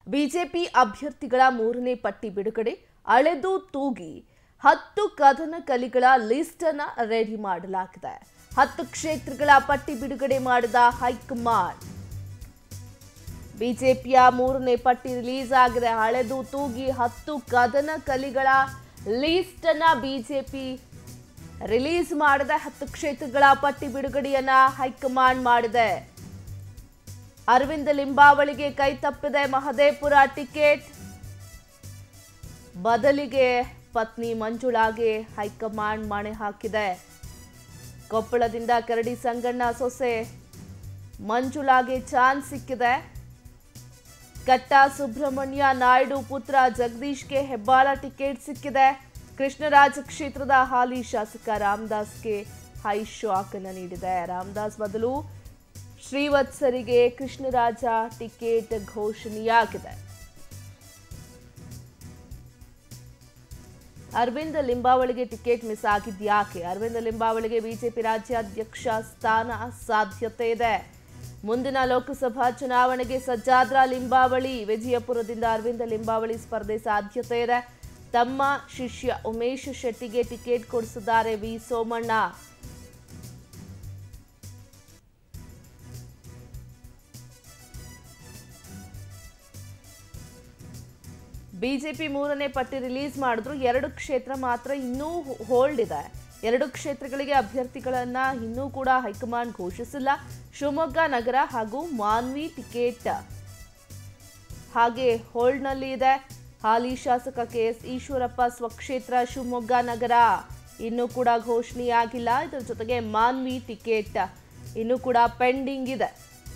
BJP ಅಭ್ಯರ್ಥಿಗಳ ಮೂರನೇ ಪಟ್ಟಿ ಬಿಡುಗಡೆ ಅಳೆದು ತೂಗಿ ಹತ್ತು ಕದನ ಕಲಿಗಳ ಲಿಸ್ಟ್ ಅನ್ನ ರೆಡಿ ಮಾಡಲಾಗಿದೆ ಹತ್ತು ಕ್ಷೇತ್ರಗಳ ಪಟ್ಟಿ ಬಿಡುಗಡೆ ಮಾಡಿದ ಹೈಕಮಾಂಡ್ ಬಿಜೆಪಿಯ ಮೂರನೇ ಪಟ್ಟಿ ರಿಲೀಸ್ ಆಗಿದೆ ಹಳೆದು ತೂಗಿ ಹತ್ತು ಕದನ ಕಲಿಗಳ ಲೀಸ್ಟ್ ಅನ್ನ ಬಿಜೆಪಿ ರಿಲೀಸ್ ಮಾಡಿದೆ ಹತ್ತು ಕ್ಷೇತ್ರಗಳ ಪಟ್ಟಿ ಬಿಡುಗಡೆಯನ್ನ ಹೈಕಮಾಂಡ್ ಮಾಡಿದೆ ಅರವಿಂದ ಲಿಂಬಾವಳಿಗೆ ಕೈ ತಪ್ಪಿದೆ ಮಹದೇಪುರ ಟಿಕೆಟ್ ಬದಲಿಗೆ ಪತ್ನಿ ಮಂಜುಳಾಗೆ ಹೈಕಮಾಂಡ್ ಮಣೆ ಹಾಕಿದೆ ಕೊಪ್ಪಳದಿಂದ ಕರಡಿ ಸಂಗಣ್ಣ ಸೊಸೆ ಮಂಜುಳಾಗೆ ಚಾನ್ಸ್ ಸಿಕ್ಕಿದೆ ಕಟ್ಟ ಸುಬ್ರಹ್ಮಣ್ಯ ನಾಯ್ಡು ಪುತ್ರ ಜಗದೀಶ್ಗೆ ಹೆಬ್ಬಾಳ ಟಿಕೆಟ್ ಸಿಕ್ಕಿದೆ ಕೃಷ್ಣರಾಜ ಕ್ಷೇತ್ರದ ಹಾಲಿ ಶಾಸಕ ರಾಮದಾಸ್ಗೆ ಹೈ ಶಾಕ್ ಅನ್ನು ನೀಡಿದೆ ರಾಮದಾಸ್ ಬದಲು ಶ್ರೀವತ್ಸರಿಗೆ ಕೃಷ್ಣರಾಜ ಟಿಕೆಟ್ ಘೋಷಣೆಯಾಗಿದೆ ಅರವಿಂದ ಲಿಂಬಾವಳಿಗೆ ಟಿಕೆಟ್ ಮಿಸ್ ಆಗಿದ್ಯಾಕೆ ಅರವಿಂದ ಲಿಂಬಾವಳಿಗೆ ಬಿಜೆಪಿ ರಾಜ್ಯಾಧ್ಯಕ್ಷ ಸ್ಥಾನ ಸಾಧ್ಯತೆ ಇದೆ ಮುಂದಿನ ಲೋಕಸಭಾ ಚುನಾವಣೆಗೆ ಸಜ್ಜಾದ್ರ ಲಿಂಬಾವಳಿ ವಿಜಯಪುರದಿಂದ ಅರವಿಂದ ಲಿಂಬಾವಳಿ ಸ್ಪರ್ಧೆ ಸಾಧ್ಯತೆ ಇದೆ ತಮ್ಮ ಶಿಷ್ಯ ಉಮೇಶ್ ಶೆಟ್ಟಿಗೆ ಟಿಕೆಟ್ ಕೊಡಿಸಿದ್ದಾರೆ ವಿ ಸೋಮಣ್ಣ ಬಿಜೆಪಿ ಮೂರನೇ ಪಟ್ಟಿ ರಿಲೀಸ್ ಮಾಡಿದ್ರು ಎರಡು ಕ್ಷೇತ್ರ ಮಾತ್ರ ಇನ್ನೂ ಹೋಲ್ಡ್ ಇದೆ ಎರಡು ಕ್ಷೇತ್ರಗಳಿಗೆ ಅಭ್ಯರ್ಥಿಗಳನ್ನ ಇನ್ನೂ ಕೂಡ ಹೈಕಮಾಂಡ್ ಘೋಷಿಸಿಲ್ಲ ಶಿವಮೊಗ್ಗ ನಗರ ಹಾಗೂ ಮಾನ್ವಿ ಟಿಕೆಟ್ ಹಾಗೆ ಹೋಲ್ಡ್ನಲ್ಲಿ ಇದೆ ಹಾಲಿ ಶಾಸಕ ಕೆ ಎಸ್ ಈಶ್ವರಪ್ಪ ಸ್ವಕ್ಷೇತ್ರ ಶಿವಮೊಗ್ಗ ನಗರ ಇನ್ನೂ ಕೂಡ ಘೋಷಣೆಯಾಗಿಲ್ಲ ಇದರ ಜೊತೆಗೆ ಮಾನ್ವಿ ಟಿಕೆಟ್ ಇನ್ನೂ ಕೂಡ ಪೆಂಡಿಂಗ್ ಇದೆ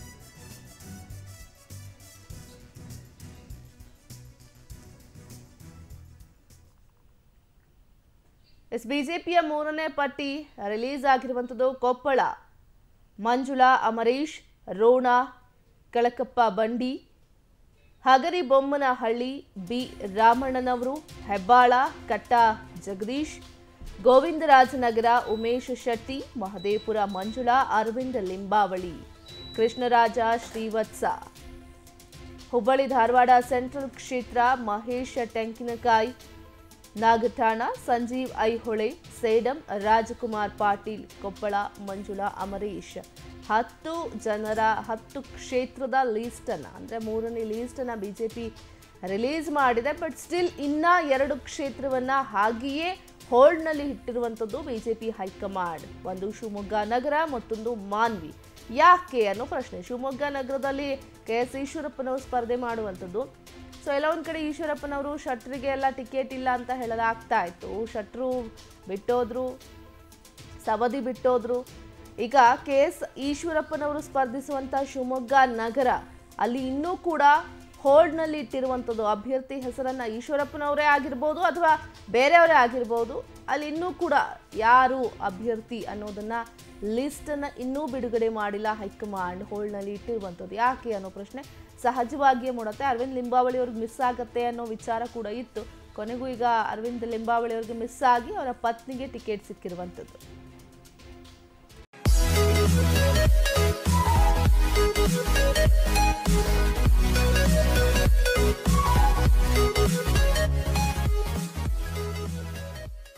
ಎಸ್ ಬಿಜೆಪಿಯ ಮೂರನೇ ಪಟ್ಟಿ ರಿಲೀಸ್ ಆಗಿರುವಂಥದ್ದು ಕೊಪ್ಪಳ ಮಂಜುಳಾ ಅಮರೀಶ್ ರೋಣ ಕಳಕಪ್ಪ ಬಂಡಿ ಹಗರಿ ಬೊಮ್ಮನಹಳ್ಳಿ ಬಿ ರಾಮಣ್ಣನವರು ಹೆಬ್ಬಾಳ ಕಟ್ಟ ಜಗದೀಶ್ ಗೋವಿಂದರಾಜನಗರ ಉಮೇಶ್ ಶೆಟ್ಟಿ ಮಹದೇಪುರ ಮಂಜುಳಾ ಅರವಿಂದ ಲಿಂಬಾವಳಿ ಕೃಷ್ಣರಾಜ ಶ್ರೀವತ್ಸ ಹುಬ್ಬಳ್ಳಿ ಧಾರವಾಡ ಸೆಂಟ್ರಲ್ ಕ್ಷೇತ್ರ ಮಹೇಶ್ ಟೆಂಕಿನಕಾಯಿ ನಾಗಠಾಣ ಸಂಜೀವ್ ಐಹೊಳೆ ಸೇಡಂ ರಾಜಕುಮಾರ್ ಪಾಟೀಲ್ ಕೊಪ್ಪಳ ಮಂಜುಳಾ ಅಮರೀಶ್ ಹತ್ತು ಜನರ ಹತ್ತು ಕ್ಷೇತ್ರದ ಲೀಸ್ಟ್ ಅನ್ನ ಅಂದ್ರೆ ಮೂರನೇ ಲೀಸ್ಟ್ ಅನ್ನ ಬಿಜೆಪಿ ರಿಲೀಸ್ ಮಾಡಿದೆ ಬಟ್ ಸ್ಟಿಲ್ ಇನ್ನ ಎರಡು ಕ್ಷೇತ್ರವನ್ನ ಹಾಗೆಯೇ ಹೋಲ್ಡ್ನಲ್ಲಿ ಇಟ್ಟಿರುವಂಥದ್ದು ಬಿಜೆಪಿ ಹೈಕಮಾಂಡ್ ಒಂದು ಶಿವಮೊಗ್ಗ ನಗರ ಮತ್ತೊಂದು ಮಾನ್ವಿ ಯಾಕೆ ಅನ್ನೋ ಪ್ರಶ್ನೆ ಶಿವಮೊಗ್ಗ ನಗರದಲ್ಲಿ ಕೆ ಎಸ್ ಈಶ್ವರಪ್ಪನವರು ಸ್ಪರ್ಧೆ ಮಾಡುವಂಥದ್ದು ಸೊ ಎಲ್ಲ ಒಂದು ಕಡೆ ಈಶ್ವರಪ್ಪನವರು ಶಟ್ರಿಗೆ ಎಲ್ಲ ಟಿಕೆಟ್ ಇಲ್ಲ ಅಂತ ಹೇಳಲಾಗ್ತಾ ಇತ್ತು ಶಟ್ರು ಬಿಟ್ಟೋದ್ರು ಸವದಿ ಬಿಟ್ಟೋದ್ರು ಈಗ ಕೆ ಎಸ್ ಈಶ್ವರಪ್ಪನವರು ಸ್ಪರ್ಧಿಸುವಂಥ ಶಿವಮೊಗ್ಗ ನಗರ ಅಲ್ಲಿ ಇನ್ನೂ ಕೂಡ ಹೋಲ್ಡ್ನಲ್ಲಿ ಇಟ್ಟಿರುವಂಥದ್ದು ಅಭ್ಯರ್ಥಿ ಹೆಸರನ್ನ ಈಶ್ವರಪ್ಪನವರೇ ಆಗಿರ್ಬೋದು ಅಥವಾ ಬೇರೆಯವರೇ ಆಗಿರ್ಬೋದು ಅಲ್ಲಿ ಇನ್ನೂ ಕೂಡ ಯಾರು ಅಭ್ಯರ್ಥಿ ಅನ್ನೋದನ್ನ ಲಿಸ್ಟನ್ನು ಇನ್ನೂ ಬಿಡುಗಡೆ ಮಾಡಿಲ್ಲ ಹೈಕಮಾಂಡ್ ಹೋಲ್ಡ್ನಲ್ಲಿ ಇಟ್ಟಿರುವಂಥದ್ದು ಯಾಕೆ ಅನ್ನೋ ಪ್ರಶ್ನೆ ಸಹಜವಾಗಿಯೇ ಮೂಡುತ್ತೆ ಅರವಿಂದ್ ಲಿಂಬಾವಳಿ ಅವ್ರಿಗೆ ಮಿಸ್ ಆಗತ್ತೆ ಅನ್ನೋ ವಿಚಾರ ಕೂಡ ಇತ್ತು ಕೊನೆಗೂ ಈಗ ಅರವಿಂದ್ ಲಿಂಬಾವಳಿ ಅವ್ರಿಗೆ ಮಿಸ್ ಆಗಿ ಅವರ ಪತ್ನಿಗೆ ಟಿಕೆಟ್ ಸಿಕ್ಕಿರುವಂಥದ್ದು